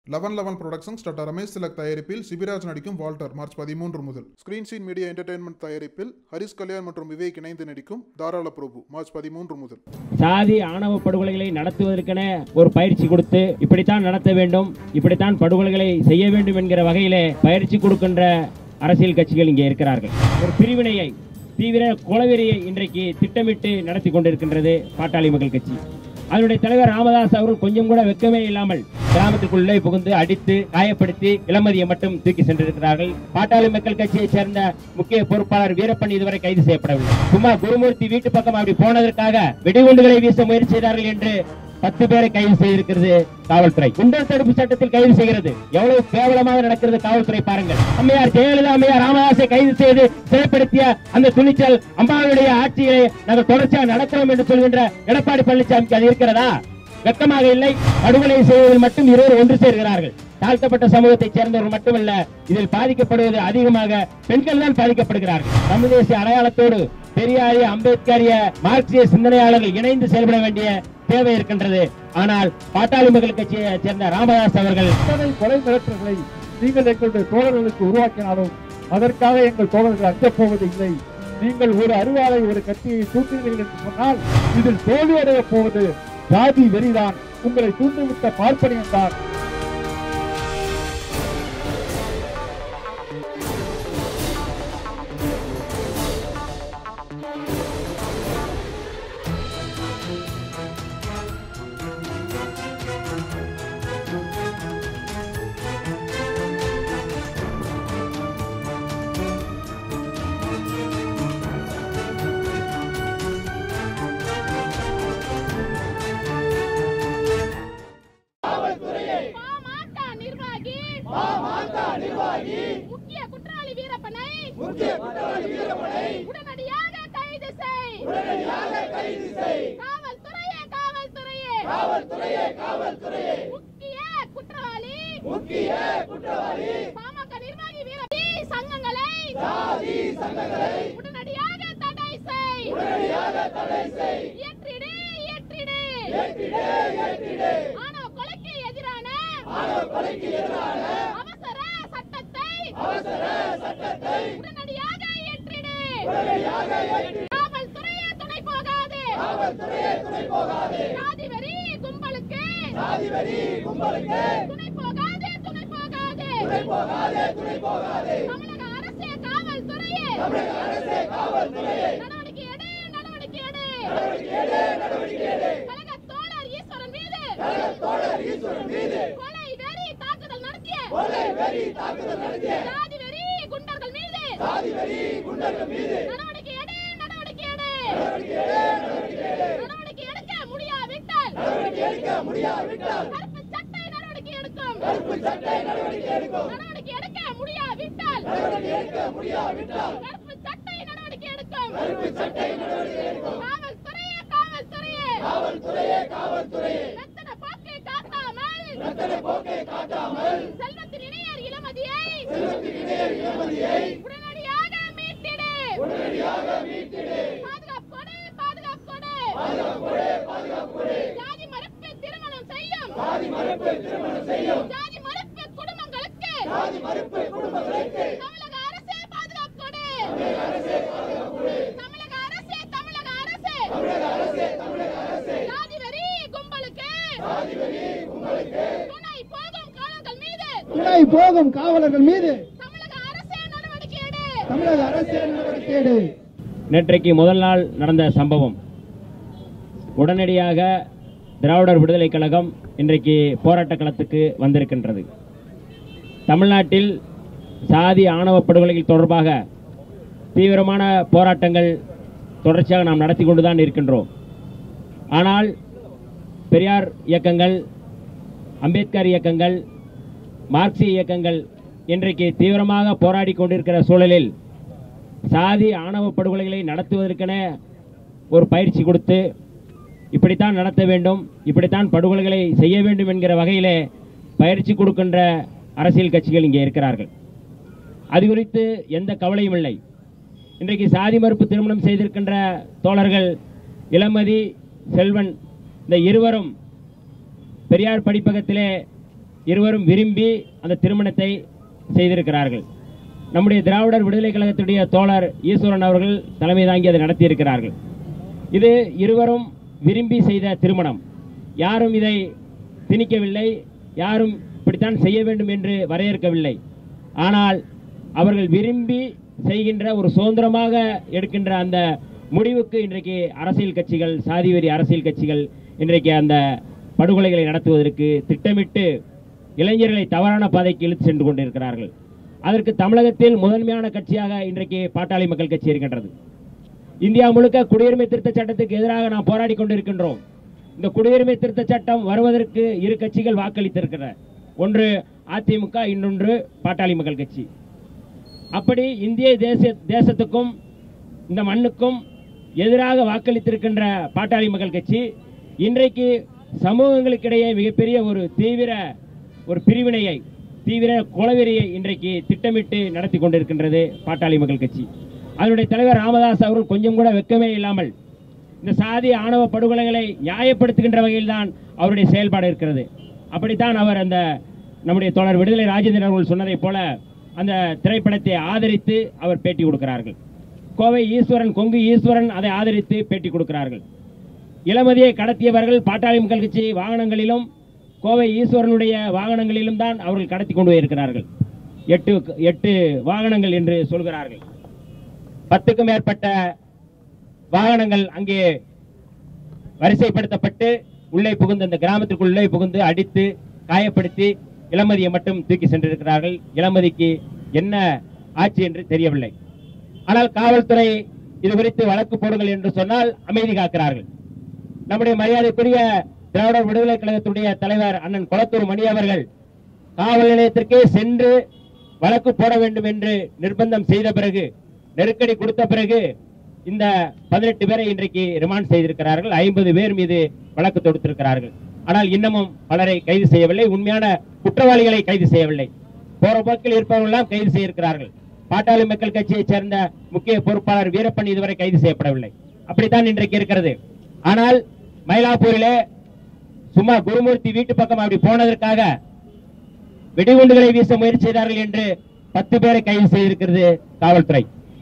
eleven eleven productions doctor Ramesh Tilak தயாரிப்பில் சிபிராஜ் நடிக்கும் Walter March பதிமூன்று முதல் ஸ்கிரீன் சீன் மீடியா என்டர்டைன்மெண்ட் தயாரிப்பில் ஹரிஸ் கல்யாண் மற்றும் விவேக் இணைந்து நடிக்கும் தாராள பிரபு மார்ச் பதிமூன்று முதல் சாதி ஆணவ படுகொலைகளை நடத்துவதற்கென ஒரு பயிற்சி கொடுத்து இப்படித்தான் நடத்த வேண்டும் இப்படித்தான் படுகொலைகளை செய்ய வேண்டும் என்கிற வகையிலே பயிற்சி கொடுக்கின்ற அரசியல் கட்சிகள் இங்கே இருக்கிறார்கள் ஒரு பிரிவினையை தீவிர குலவெறியை இன்றைக்கு திட்டமிட்டு நடத்தி கொண்டிருக்கின்றது பாட்டாளி மக்கள் கட்சி அதனுடைய தலைவர் ராமதாஸ் அவர்கள் கொஞ்சம் கூட வெக்கமே இல்லாமல் கிராமத்துக்குள்ளே புகுந்து அடித்து காயப்படுத்தி இளமதியை மட்டும் தூக்கி சென்றிருக்கிறார்கள் பாட்டாளி மக்கள் கட்சியைச் சேர்ந்த முக்கிய பொறுப்பாளர் வீரப்பன் இதுவரை கைது செய்யப்படவில்லை சும்மா குருமூர்த்தி வீட்டு பக்கம் அப்படி போனதற்காக வெடிகுண்டுகளை வீச முயற்சி செய்தார்கள் என்று பத்து பேரை கைது செய்திருக்கிறது காவல்துறை குண்டர் தடுப்பு சட்டத்தில் கைது செய்கிறது எவ்வளவு கேவலமாக நடக்கிறது காவல்துறை பாருங்கள் அம்மையார் ஜெயலலிதா அம்மையார் ராமதாஸை கைது செய்து சிறைப்படுத்திய அந்த துணிச்சல் அம்மாவுடைய ஆட்சியை நாங்கள் தொடர்ச்சியாக நடக்கிறோம் என்று சொல்கின்ற எடப்பாடி பழனிசாமிக்கு அது இருக்கிறதா வெக்கமாக இல்லை படுகொலை செய்வதில் மட்டும் இருவர் ஒன்று சேர்கிறார்கள் தாழ்த்தப்பட்ட சமூகத்தைச் சேர்ந்தவர்கள் மட்டுமல்ல இதில் பாதிக்கப்படுவது அதிகமாக பெண்கள் தான் பாதிக்கப்படுகிறார்கள் தமிழ் தேசிய அடையாளத்தோடு பெரியாரிய அம்பேத்கரிய மார்க்சிய சிந்தனையாளர்கள் இணைந்து செயல்பட வேண்டிய தேவை இருக்கின்றது ஆனால் பாட்டாளி மக்கள் கட்சியை சேர்ந்த ராமதாஸ் அவர்கள் எத்தனை கொலை மிரட்டல்களை நீங்கள் எங்களுடைய தோழர்களுக்கு உருவாக்கினாலும் அதற்காக எங்கள் தோழர்கள் அஞ்சப் போவது இல்லை நீங்கள் ஒரு அருவாளை ஒரு கத்தியை தூக்குகிறீர்கள் என்று சொன்னால் இதில் தோல்வியடைய போவது ஜாதி வெறிதான் உங்களை தூண்டிவிட்ட பார்ப்பனியம் தான் பாமக நிர்வாகி பாமக நிர்வாகி முக்கிய குற்றவாளி வீரப்பனை முக்கிய குற்றவாளி வீரப்பனை உடனடியாக கைது செய் உடனடியாக கைது செய் காவல்துறையே காவல்துறையே காவல்துறையே காவல்துறையே முக்கிய குற்றவாளி முக்கிய குற்றவாளி பாமக நிர்வாகி வீரப்பனை சங்கங்களை சாதி சங்கங்களை உடனடியாக தடை செய் உடனடியாக தடை செய் இயற்றிடு இயற்றிடு இயற்றிடு இயற்றிடு ஆணவ கொலைக்கு எதிரான ஆணவ கொலைக்கு எதிரான அவசர சட்டத்தை அவசர சட்டத்தை உடனடியாக இயற்றிடு உடனடியாக இயற்றிடு காவல்துறையே துணை போகாது காவல்துறையே துணை போகாது சாதி வெறி கும்பலுக்கு சாதி வெறி கும்பலுக்கு துணை போகாது துணை போகாது துணை போகாது துணை போகாது தமிழக அரசே காவல்துறையே தமிழக அரசே காவல்துறையே நடவடிக்கை எடு நடவடிக்கை எடு நடவடிக்கை எடு நடவடிக்கை எடு கழக தோழர் ஈஸ்வரன் மீது கழக தோழர் ஈஸ்வரன் மீது கொலை வெறி தாக்குதல் நடத்திய கொலை வெறி தாக்குதல் நடத்திய சாதி வெறி குண்டர்கள் மீது சாதி வெறி குண்டர்கள் மீது நடவடிக்கை எடு நடவடிக்கை எடு நடவடிக்கை எடு நடவடிக்கை எடு நடவடிக்கை எடுக்க முடியாவிட்டால் நடவடிக்கை எடுக்க முடியாவிட்டால் கருப்பு சட்டை நடவடிக்கை எடுக்கும் கருப்பு சட்டை நடவடிக்கை எடுக்கும் நடவடிக்கை எடுக்க முடியாவிட்டால் நடவடிக்கை எடுக்க முடியாவிட்டால் கருப்பு சட்டை நடவடிக்கை எடுக்கும் கருப்பு சட்டை நடவடிக்கை எடுக்கும் காவல்துறையே காவல்துறையே காவல்துறையே காவல்துறையே ரத்தன போக்கை காட்டாமல் ரத்தன போக்கை காட்டாமல் செல்வத்தின் இணையர் இளமதியை செல்வத்தின் இணையர் இளமதியை உடனடியாக மீட்டிடு உடனடியாக மீட்டிடு பாதுகாப்பு கொடு பாதுகாப்பு கொடு பாதுகாப்பு கொடு பாதுகாப்பு கொடு ஜாதி மறுப்பு திருமணம் செய்யும் ஜாதி மறுப்பு திருமணம் செய்யும் ஜாதி மறுப்பு குடும்பங்களுக்கு ஜாதி மறுப்பு குடும்பங்களுக்கு தமிழக அரசே பாதுகாப்பு கொடு தமிழக அரசே பாதுகாப்பு கொடு தமிழக அரசே தமிழக அரசே தமிழக அரசே தமிழக அரசே ஜாதி வெறி கும்பலுக்கு ஜாதி வெறி கும்பலுக்கு துணை போகும் காலங்கள் மீது துணை போகும் காவலர்கள் மீது தமிழக அரசே நடவடிக்கை எடு தமிழக அரசே நடவடிக்கை எடு நேற்றைக்கு முதல் நாள் நடந்த சம்பவம் உடனடியாக திராவிடர் விடுதலை கழகம் இன்றைக்கு போராட்ட களத்துக்கு வந்திருக்கின்றது தமிழ்நாட்டில் சாதி ஆணவ படுகொலைகள் தொடர்பாக தீவிரமான போராட்டங்கள் தொடர்ச்சியாக நாம் நடத்தி கொண்டுதான் இருக்கின்றோம் ஆனால் பெரியார் இயக்கங்கள் அம்பேத்கர் இயக்கங்கள் மார்க்சிய இயக்கங்கள் இன்றைக்கு தீவிரமாக போராடி கொண்டிருக்கிற சூழலில் சாதி ஆணவ படுகொலைகளை நடத்துவதற்கென ஒரு பயிற்சி கொடுத்து இப்படித்தான் நடத்த வேண்டும் இப்படித்தான் படுகொலைகளை செய்ய வேண்டும் என்கிற வகையிலே பயிற்சி கொடுக்கின்ற அரசியல் கட்சிகள் இங்கே இருக்கிறார்கள் அது குறித்து எந்த கவலையும் இல்லை இன்றைக்கு சாதி மறுப்பு திருமணம் செய்திருக்கின்ற தோழர்கள் இளமதி செல்வன் இந்த இருவரும் பெரியார் படிப்பகத்திலே இருவரும் விரும்பி அந்த திருமணத்தை செய்திருக்கிறார்கள் நம்முடைய திராவிடர் விடுதலை கழகத்துடைய தோழர் ஈஸ்வரன் அவர்கள் தலைமை தாங்கி அதை நடத்தியிருக்கிறார்கள் இது இருவரும் விரும்பி செய்த திருமணம் யாரும் இதை திணிக்கவில்லை யாரும் இப்படித்தான் செய்ய வேண்டும் என்று வரையறுக்கவில்லை ஆனால் அவர்கள் விரும்பி செய்கின்ற ஒரு சுதந்திரமாக எடுக்கின்ற அந்த முடிவுக்கு இன்றைக்கு அரசியல் கட்சிகள் சாதிவெறி அரசியல் கட்சிகள் இன்றைக்கு அந்த படுகொலைகளை நடத்துவதற்கு திட்டமிட்டு இளைஞர்களை தவறான பாதைக்கு இழுத்து சென்று கொண்டிருக்கிறார்கள் அதற்கு தமிழகத்தில் முதன்மையான கட்சியாக இன்றைக்கு பாட்டாளி மக்கள் கட்சி இருக்கின்றது இந்தியா முழுக்க குடியுரிமை திருத்த சட்டத்துக்கு எதிராக நாம் போராடி கொண்டிருக்கின்றோம் இந்த குடியுரிமை திருத்த சட்டம் வருவதற்கு இரு கட்சிகள் வாக்களித்திருக்கின்றன ஒன்று அதிமுக இன்னொன்று பாட்டாளி மக்கள் கட்சி அப்படி இந்திய தேச தேசத்துக்கும் இந்த மண்ணுக்கும் எதிராக வாக்களித்திருக்கின்ற பாட்டாளி மக்கள் கட்சி இன்றைக்கு சமூகங்களுக்கிடையே மிகப்பெரிய ஒரு தீவிர ஒரு பிரிவினையை தீவிர குலவெறியை இன்றைக்கு திட்டமிட்டு நடத்தி கொண்டிருக்கின்றது பாட்டாளி மக்கள் கட்சி அதனுடைய தலைவர் ராமதாஸ் அவர்கள் கொஞ்சம் கூட வெக்கமே இல்லாமல் இந்த சாதி ஆணவ படுகொலைகளை நியாயப்படுத்துகின்ற வகையில் தான் அவருடைய செயல்பாடு இருக்கிறது அப்படித்தான் அவர் அந்த நம்முடைய தோழர் விடுதலை ராஜேந்திரன் அவர்கள் சொன்னதைப் போல அந்த திரைப்படத்தை ஆதரித்து அவர் பேட்டி கொடுக்கிறார்கள் கோவை ஈஸ்வரன் கொங்கு ஈஸ்வரன் அதை ஆதரித்து பேட்டி கொடுக்கிறார்கள் இளமதியை கடத்தியவர்கள் பாட்டாளி மக்கள் கட்சி வாகனங்களிலும் கோவை ஈஸ்வரனுடைய வாகனங்களிலும் தான் அவர்கள் கடத்தி கொண்டு போயிருக்கிறார்கள் எட்டு எட்டு வாகனங்கள் என்று சொல்கிறார்கள் பத்துக்கும் மேற்பட்ட வாகனங்கள் அங்கே வரிசைப்படுத்தப்பட்டு உள்ளே புகுந்து அந்த கிராமத்திற்குள் உள்ளே புகுந்து அடித்து காயப்படுத்தி இளமதியை மட்டும் தூக்கி சென்றிருக்கிறார்கள் இளமதிக்கு என்ன ஆட்சி என்று தெரியவில்லை ஆனால் காவல்துறை இது குறித்து வழக்கு போடுங்கள் என்று சொன்னால் அமைதி காக்கிறார்கள் நம்முடைய மரியாதைக்குரிய திராவிட விடுதலை கழகத்துடைய தலைவர் அண்ணன் குளத்தூர் மணி அவர்கள் காவல் நிலையத்திற்கே சென்று வழக்கு போட வேண்டும் என்று நிர்பந்தம் செய்த பிறகு நெருக்கடி கொடுத்த பிறகு இந்த பதினெட்டு பேரை இன்றைக்கு ரிமாண்ட் செய்திருக்கிறார்கள் ஐம்பது பேர் மீது வழக்கு தொடுத்திருக்கிறார்கள் ஆனால் இன்னமும் பலரை கைது செய்யவில்லை உண்மையான குற்றவாளிகளை கைது செய்யவில்லை போற போக்கில் இருப்பவர்கள் எல்லாம் கைது செய்திருக்கிறார்கள் பாட்டாளி மக்கள் கட்சியைச் சேர்ந்த முக்கிய பொறுப்பாளர் வீரப்பன் இதுவரை கைது செய்யப்படவில்லை அப்படித்தான் இன்றைக்கு இருக்கிறது ஆனால் மயிலாப்பூரிலே சும்மா குருமூர்த்தி வீட்டு பக்கம் அப்படி போனதற்காக வெடிகுண்டுகளை வீச முயற்சி செய்தார்கள் என்று பத்து பேரை கைது செய்திருக்கிறது காவல்துறை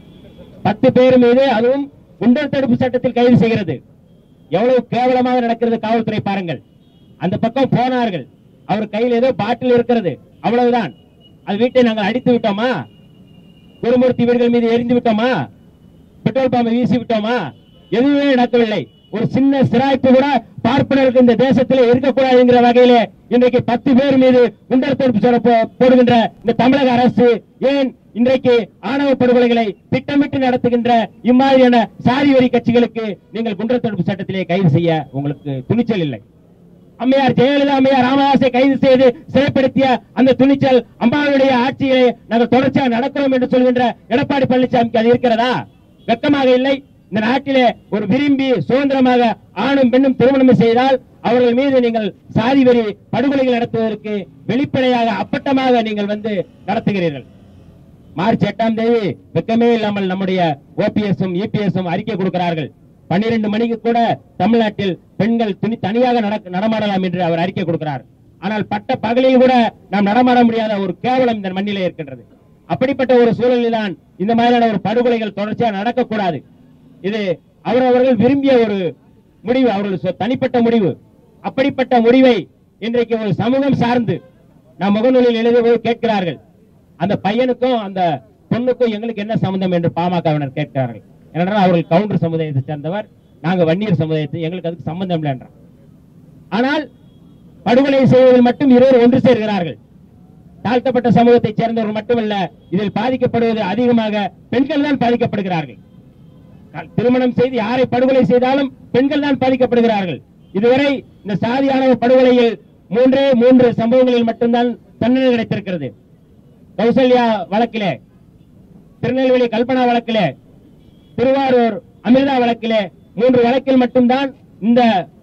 பத்து பேர் மீது அதுவும் குண்டர் தடுப்பு சட்டத்தில் கைது செய்கிறது எவ்வளவு கேவலமாக நடக்கிறது காவல்துறை பாருங்கள் அந்த பக்கம் போனார்கள் அவர் கையில் ஏதோ பாட்டில் இருக்கிறது அவ்வளவுதான் அது வீட்டை நாங்கள் அடித்து விட்டோமா குருமூர்த்தி வீடுகள் மீது எரிந்து விட்டோமா பெட்ரோல் பாம்பை வீசி விட்டோமா எதுவுமே நடக்கவில்லை ஒரு சின்ன சிராய்ப்பு கூட பார்ப்பனருக்கு இந்த தேசத்திலே இருக்கக்கூடாதுங்கிற வகையிலே இன்றைக்கு பத்து பேர் மீது குண்டர் தடுப்பு சட்டம் போ- போடுகின்ற இந்த தமிழக அரசு ஏன் இன்றைக்கு ஆணவ படுகொலைகளை திட்டமிட்டு நடத்துகின்ற இம்மாதிரியான சாதி வரி கட்சிகளுக்கு நீங்கள் குண்டர் தடுப்பு சட்டத்திலே கைது செய்ய உங்களுக்கு துணிச்சல் இல்லை அம்மையார் ஜெயலலிதா அம்மையார் ராமதாஸை கைது செய்து சிறைப்படுத்திய அந்த துணிச்சல் அம்மாவுடைய ஆட்சியை நாங்கள் தொடர்ச்சியாக நடக்கிறோம் என்று சொல்கின்ற எடப்பாடி பழனிசாமிக்கு அது இருக்கிறதா வெக்கமாக இல்லை இந்த நாட்டிலே ஒரு விரும்பி சுதந்திரமாக ஆணும் பெண்ணும் திருமணம் செய்தால் அவர்கள் மீது நீங்கள் சாதி வரி படுகொலைகள் நடத்துவதற்கு வெளிப்படையாக அப்பட்டமாக நீங்கள் வந்து நடத்துகிறீர்கள் மார்ச் எட்டாம் தேதி வெக்கமே இல்லாமல் நம்முடைய ஓபிஎஸும் இபிஎஸும் அறிக்கை கொடுக்கிறார்கள் பன்னிரண்டு மணிக்கு கூட தமிழ்நாட்டில் பெண்கள் துணி தனியாக நடக்க நடமாடலாம் என்று அவர் அறிக்கை கொடுக்கிறார் ஆனால் பட்ட பகலில் கூட நாம் நடமாட முடியாத ஒரு கேவலம் இந்த மண்ணிலே இருக்கின்றது அப்படிப்பட்ட ஒரு சூழலில் தான் இந்த மாதிரியான ஒரு படுகொலைகள் தொடர்ச்சியாக நடக்கக்கூடாது இது அவரவர்கள் விரும்பிய ஒரு முடிவு அவர்கள் சொ- தனிப்பட்ட முடிவு அப்படிப்பட்ட முடிவை இன்றைக்கு ஒரு சமூகம் சார்ந்து நாம் முகநூலில் எழுதும்போது கேட்கிறார்கள் அந்த பையனுக்கும் அந்த பொண்ணுக்கும் எங்களுக்கு என்ன சம்பந்தம் என்று பாமகவினர் கேட்கிறார்கள் ஏனென்றால் அவர்கள் கவுண்டர் சமுதாயத்தை சேர்ந்தவர் நாங்க வன்னியர் சமுதாயத்தை எங்களுக்கு அதுக்கு சம்பந்தம் இல்லை என்றார் ஆனால் படுகொலை செய்வதில் மட்டும் இருவர் ஒன்று சேர்கிறார்கள் தாழ்த்தப்பட்ட சமூகத்தைச் சேர்ந்தவர்கள் மட்டுமல்ல இதில் பாதிக்கப்படுவது அதிகமாக பெண்கள் தான் பாதிக்கப்படுகிறார்கள் க- திருமணம் செய்து யாரை படுகொலை செய்தாலும் பெண்கள் தான் பாதிக்கப்படுகிறார்கள் இதுவரை இந்த சாதி ஆணவ படுகொலையில் மூன்றே மூன்று சம்பவங்களில் மட்டும்தான் தண்டனை கிடைத்திருக்கிறது கௌசல்யா வழக்கிலே திருநெல்வேலி கல்பனா வழக்கிலே திருவாரூர் அமிர்தா வழக்கிலே மூன்று வழக்கில் மட்டும்தான் இந்த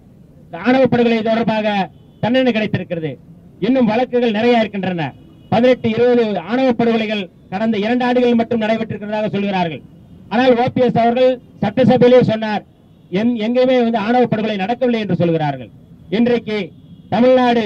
ஆணவ படுகொலை தொடர்பாக தண்டனை கிடைத்திருக்கிறது இன்னும் வழக்குகள் நிறைய இருக்கின்றன பதினெட்டு இருபது ஆணவ படுகொலைகள் கடந்த இரண்டு ஆண்டுகளில் மட்டும் நடைபெற்றிருக்கிறதாக சொல்கிறார்கள் ஆனால் ஓபிஎஸ் அவர்கள் சட்டசபையிலே சொன்னார் எங்- எங்கேயுமே வந்து ஆணவ படுகொலை நடக்கவில்லை என்று சொல்கிறார்கள் இன்றைக்கு தமிழ்நாடு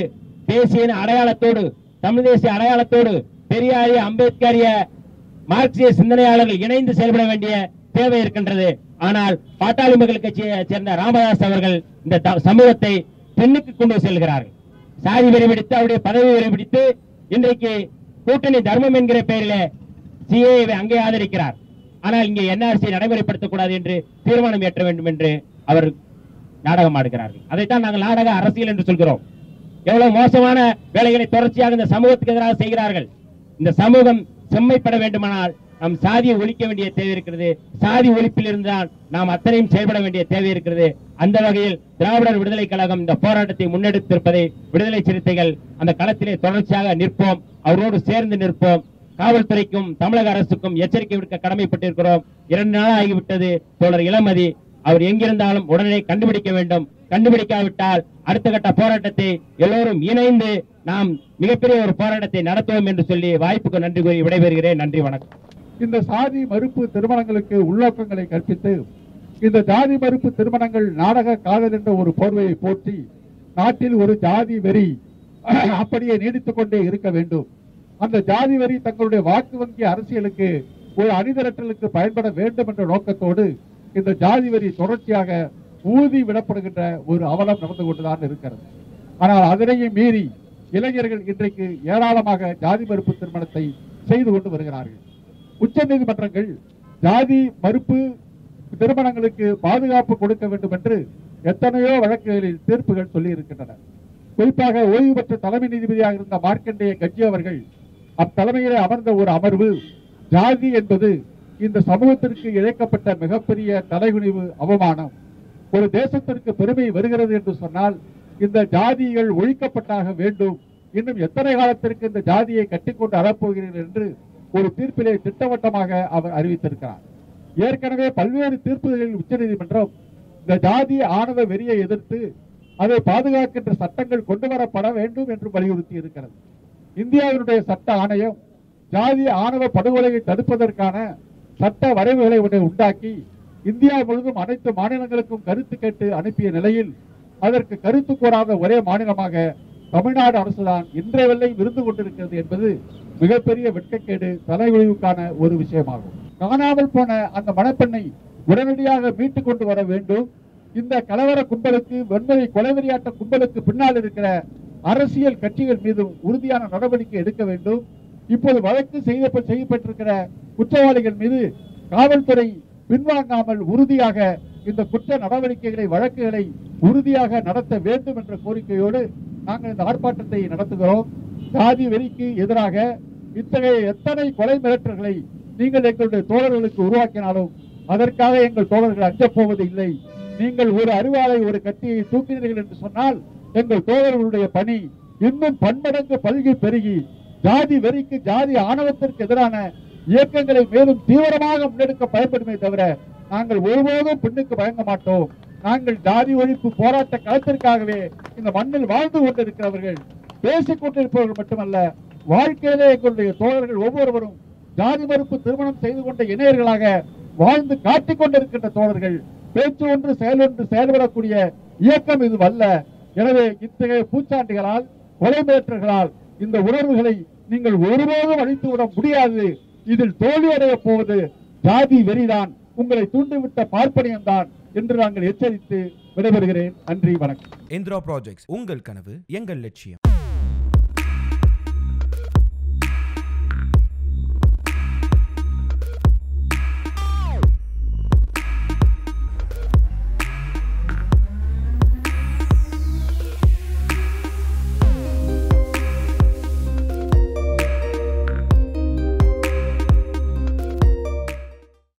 தேசிய இன அடையாளத்தோடு தமிழ் தேசிய அடையாளத்தோடு பெரியாரிய அம்பேத்கரிய மார்க்சிய சிந்தனையாளர்கள் இணைந்து செயல்பட வேண்டிய தேவை இருக்கின்றது ஆனால் பாட்டாளி மக்கள் கட்சியை சேர்ந்த ராமதாஸ் அவர்கள் இந்த த- சமூகத்தை பெண்ணுக்கு கொண்டு செல்கிறார்கள் சாதி வெறி பிடித்து அவருடைய பதவி வெறி பிடித்து இன்றைக்கு கூட்டணி தர்மம் என்கிற பெயரிலே சிஏவை அங்கே ஆதரிக்கிறார் ஆனால் இங்கே என்ஆர்சி நடைமுறைப்படுத்தக்கூடாது என்று தீர்மானம் ஏற்ற வேண்டும் என்று அவர் நாடகம் ஆடுகிறார்கள் அதைத்தான் நாங்கள் நாடக அரசியல் என்று சொல்கிறோம் எவ்வளவு மோசமான வேலைகளை தொடர்ச்சியாக இந்த சமூகத்துக்கு எதிராக செய்கிறார்கள் இந்த சமூகம் செம்மைப்பட வேண்டுமானால் நாம் சாதியை ஒழிக்க வேண்டிய தேவை இருக்கிறது சாதி ஒழிப்பில் இருந்தால் நாம் அத்தனையும் செயல்பட வேண்டிய தேவை இருக்கிறது அந்த வகையில் திராவிடர் விடுதலை கழகம் இந்த போராட்டத்தை முன்னெடுத்திருப்பதை விடுதலை சிறுத்தைகள் அந்த களத்திலே தொடர்ச்சியாக நிற்போம் அவரோடு சேர்ந்து நிற்போம் காவல்துறைக்கும் தமிழக அரசுக்கும் எச்சரிக்கை விடுக்க கடமைப்பட்டிருக்கிறோம் இரண்டு நாள் ஆகிவிட்டது தோழர் இளமதி அவர் எங்கிருந்தாலும் உடனே கண்டுபிடிக்க வேண்டும் கண்டுபிடிக்காவிட்டால் அடுத்த கட்ட போராட்டத்தை எல்லோரும் இணைந்து நாம் மிகப்பெரிய ஒரு போராட்டத்தை நடத்துவோம் என்று சொல்லி வாய்ப்புக்கு நன்றி கூறி விடைபெறுகிறேன் நன்றி வணக்கம் இந்த சாதி மறுப்பு திருமணங்களுக்கு உள்ளோக்கங்களை கற்பித்து இந்த ஜாதி மறுப்பு திருமணங்கள் நாடக காதல் என்ற ஒரு போர்வையை போற்றி நாட்டில் ஒரு ஜாதி வெறி அப்படியே நீடித்துக் கொண்டே இருக்க வேண்டும் அந்த ஜாதி வெறி தங்களுடைய வாக்கு வங்கி அரசியலுக்கு ஒரு அணிதிரட்டலுக்கு பயன்பட வேண்டும் என்ற நோக்கத்தோடு இந்த ஜாதி வெறி தொடர்ச்சியாக ஊதி விடப்படுகின்ற ஒரு அவலம் நடந்து கொண்டுதான் இருக்கிறது ஆனால் அதனையும் மீறி இளைஞர்கள் இன்றைக்கு ஏராளமாக ஜாதி மறுப்பு திருமணத்தை செய்து கொண்டு வருகிறார்கள் உச்ச நீதிமன்றங்கள் ஜாதி மறுப்பு திருமணங்களுக்கு பாதுகாப்பு கொடுக்க வேண்டும் என்று எத்தனையோ வழக்குகளில் தீர்ப்புகள் சொல்லி இருக்கின்றன குறிப்பாக ஓய்வு பெற்ற தலைமை நீதிபதியாக இருந்த மார்க்கண்டேய கட்சி அவர்கள் அத்தலைமையிலே அமர்ந்த ஒரு அமர்வு ஜாதி என்பது இந்த சமூகத்திற்கு இழைக்கப்பட்ட மிகப்பெரிய தலைகுனிவு அவமானம் ஒரு தேசத்திற்கு பெருமை வருகிறது என்று சொன்னால் இந்த ஜாதிகள் ஒழிக்கப்பட்டாக வேண்டும் இன்னும் எத்தனை காலத்திற்கு இந்த ஜாதியை கட்டிக்கொண்டு அறப்போகிறீர்கள் என்று ஒரு தீர்ப்பிலே திட்டவட்டமாக அவர் அறிவித்திருக்கிறார் ஏற்கனவே பல்வேறு தீர்ப்புகளில் உச்சநீதிமன்றம் இந்த ஜாதி ஆணவ வெறியை எதிர்த்து அதை பாதுகாக்கின்ற சட்டங்கள் கொண்டு வரப்பட வேண்டும் என்று வலியுறுத்தி இருக்கிறது இந்தியாவினுடைய சட்ட ஆணையம் ஜாதி ஆணவ படுகொலையை தடுப்பதற்கான சட்ட வரைவுகளை ஒன்றை உண்டாக்கி இந்தியா முழுவதும் அனைத்து மாநிலங்களுக்கும் கருத்து கேட்டு அனுப்பிய நிலையில் அதற்கு கருத்து கூறாத ஒரே மாநிலமாக தமிழ்நாடு அரசுதான் இன்றைய வெள்ளை இருந்து கொண்டிருக்கிறது என்பது மிகப்பெரிய வெட்கக்கேடு தலைகுழிவுக்கான ஒரு விஷயமாகும் காணாமல் போன அந்த மணப்பெண்ணை உடனடியாக மீட்டுக் கொண்டு வர வேண்டும் இந்த கலவர கும்பலுக்கு வெண்மதி கொலைவெறியாட்ட கும்பலுக்கு பின்னால் இருக்கிற அரசியல் கட்சிகள் மீதும் உறுதியான நடவடிக்கை எடுக்க வேண்டும் இப்போது வழக்கு செய்ய செய்யப்பட்டிருக்கிற குற்றவாளிகள் மீது காவல்துறை பின்வாங்காமல் உறுதியாக இந்த குற்ற நடவடிக்கைகளை வழக்குகளை உறுதியாக நடத்த வேண்டும் என்ற கோரிக்கையோடு நாங்கள் இந்த ஆர்ப்பாட்டத்தை நடத்துகிறோம் சாதி வெறிக்கு எதிராக இத்தகைய எத்தனை கொலை மிரட்டல்களை நீங்கள் எங்களுடைய தோழர்களுக்கு உருவாக்கினாலும் அதற்காக எங்கள் தோழர்கள் அஞ்சப் போவது இல்லை நீங்கள் ஒரு அறிவாளை ஒரு கத்தியை தூக்கினீர்கள் என்று சொன்னால் எங்கள் தோழர்களுடைய பணி இன்னும் பன்மடங்கு பல்கி பெருகி ஜாதி வெறிக்கு ஜாதி ஆணவத்திற்கு எதிரான இயக்கங்களை மேலும் தீவிரமாக முன்னெடுக்க பயன்படுமே தவிர நாங்கள் ஒருபோதும் பின்னுக்கு பயங்க மாட்டோம் நாங்கள் ஜாதி ஒழிப்பு போராட்ட களத்திற்காகவே இந்த மண்ணில் வாழ்ந்து கொண்டிருக்கிறவர்கள் பேசிக் கொண்டிருப்பவர்கள் மட்டுமல்ல வாழ்க்கையிலே எங்களுடைய தோழர்கள் ஒவ்வொருவரும் ஜாதி மறுப்பு திருமணம் செய்து கொண்ட இணையர்களாக வாழ்ந்து காட்டிக் கொண்டிருக்கின்ற தோழர்கள் பேச்சு ஒன்று செயல் ஒன்று செயல்படக்கூடிய இயக்கம் இது அல்ல எனவே இத்தகைய பூச்சாண்டிகளால் கொலை மிரட்டல்களால் இந்த உணர்வுகளை நீங்கள் ஒருபோதும் அழித்து விட முடியாது இதில் தோல்வியடைய போவது ஜாதி வெறிதான் உங்களை தூண்டிவிட்ட பார்ப்பனியம்தான் என்று நாங்கள் எச்சரித்து விடைபெறுகிறேன் நன்றி வணக்கம் இந்திரா ப்ராஜெக்ட்ஸ் உங்கள் கனவு எங்கள் லட்சியம்